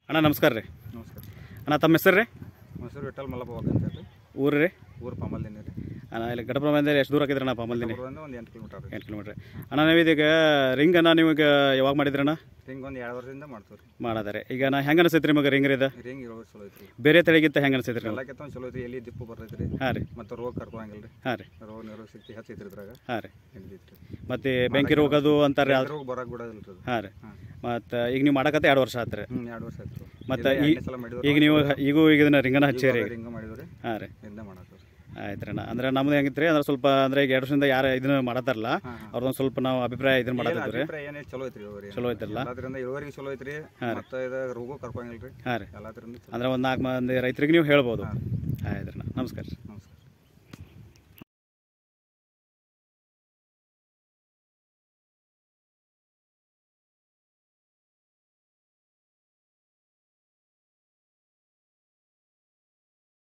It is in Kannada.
ಅಣ್ಣ ನಮಸ್ಕಾರ ರೀ ನಮಸ್ಕಾರ ಅಣ್ಣ ತಮ್ಮ ಹೆಸರು ರೀ ಮೈಸೂರು ವಿಠಲ್ ಮಲ್ಲಪ್ಪ ಅಂತ ಹೇಳಿ ಊರು ರೀ ಊರು ಪಮಲ್ದಿನಿ ರೀ ಅಣ್ಣ ಇಲ್ಲಿ ಗಡಪುರದಿಂದ ಎಷ್ಟು ದೂರ ಹಾಕಿದ್ರಣ್ಣ ಪಾಮಲ್ದಿನಿ ಊರಿಂದ ಒಂದು ಎಂಟು ಕಿಲೋಮೀಟರ್ ರೀ ಎಂಟು ಕಿಲೋಮೀಟ್ರ್ ಅಣ್ಣ ನೀವು ಇದೀಗ ರಿಂಗನ್ನು ನೀವು ಈಗ ಯಾವಾಗ ಮಾಡಿದ್ರಣ್ಣ ರಿಂಗ್ ಒಂದು ಎರಡು ವರ್ಷದಿಂದ ಮಾಡ್ತೀವಿ ರೀ ಮಾಡದಾರೆ ಈಗ ನಾ ಹೆಂಗೆ ಅನಿಸೈತೆ ರೀ ಮಗ ರಿಂಗ್ ರೀ ಇದು ರಿಂಗ್ ಏಳು ವರ್ಷ ಚಲೋ ಐತ್ರಿ ಬೇರೆ ತಳಿಗಿಂತ ಹೆಂಗೆ ಅನಿಸೈತೆ ರೀ ಎಲ್ಲಕ್ಕಿಂತ ಒಂದು ಚಲೋ ಐತ್ರಿ ಎಲ್ಲಿ ದಿಪ್ಪು ಬರ್ತೈತೆ ರೀ ಹಾಂ ರೀ ಮತ್ತು ರೋಗ ಕರ್ಕೊಂಗಿಲ್ಲ ರೀ ಹಾಂ ರೀ ರೋಗ ನಿರೋಗ ಶಕ್ತಿ ಹೆಚ್ಚೈತ್ರಿ ಇದ್ರಾಗ ಹಾಂ ರೀ ಹಿಡಿದೈತ್ರಿ ಮತ್ತು ಬೆಂಕಿ ರೋಗದು ಅಂತಾರೆ ಯಾವ್ದು ರೋಗ ಬರಕ್ಕೆ ಬಿಡೋದಿಲ್ಲ ರೀ ಅದು ಹಾಂ ರೀ ಹಾಂ ಮತ್ತು ಈಗ ನೀವು ಮಾಡಕತ್ತೆ ಎರಡು ವರ್ಷ ಆತ್ರಿ ಹ್ಞೂ ಎರಡು ವರ್ಷ ಆಯ್ತು ಮತ್ತೆ ಮತ್ತೆ ಈ- ಈ ಸಲ ಮಾಡಿದ್ರು ಈಗ ನೀವು ಈಗೂ ಈಗ ಇದನ್ನ ರಿಂಗನ್ನ ಹಚ್ಚಿರಿ ಈಗ ರಿಂಗ್ ಮಾಡಿದ್ವಿ ರೀ ಹಾಂ ರೀ ಇಂದ ಮಾಡತ್ತೀವಿ ರೀ ಆಯ್ತು ರೀ ಅಣ್ಣ ಅಂದ್ರೆ ನಮ್ದು ಹೆಂಗಿತ್ತು ರೀ ಅಂದ್ರೆ ಸ್ವಲ್ಪ ಅಂದ್ರೆ ಈಗ ಎರಡು ವರ್ಷದಿಂದ ಯಾರು ಇದನ್ನ ಮಾಡತ್ತಾರಲ್ಲ ಹಾಂ ಹಾಂ ಅವ್ರದ್ದೊಂದು ಸ್ವಲ್ಪ ನಾವು ಅಭಿಪ್ರಾಯ ಇದನ್ನ ಮಾಡತ್ತಿದ್ವಿ ರೀ ಅಭಿಪ್ರಾಯ ಏನೇ ಚಲೋ ಐತ್ರಿ ಇಳುವರಿ ಚಲೋ ಐತಲ್ಲ ಎಲ್ಲದ್ರಿಂದ ಇಳುವರಿಗೆ ಚಲೋ ಐತ್ರಿ ಮತ್ತು ಇದು ರೋಗ ಕರ್ಕೊಂಗಿಲ್ಲ ರೀ ಹಾಂ ರೀ ಎಲ್ಲದ್ರಿಂದ ಚಲೋ ಅಂದ್ರೆ ಒಂದು ನಾಲ್ಕು ಮಂದಿ ರೈತರಿಗೆ ನೀವು ಹೇಳ್ಬೋದು ಹಾಂ ಆಯ್ತು ರೀ ಅಣ್ಣ ನಮಸ್ಕಾರ ರೀ ನಮಸ್ಕಾರ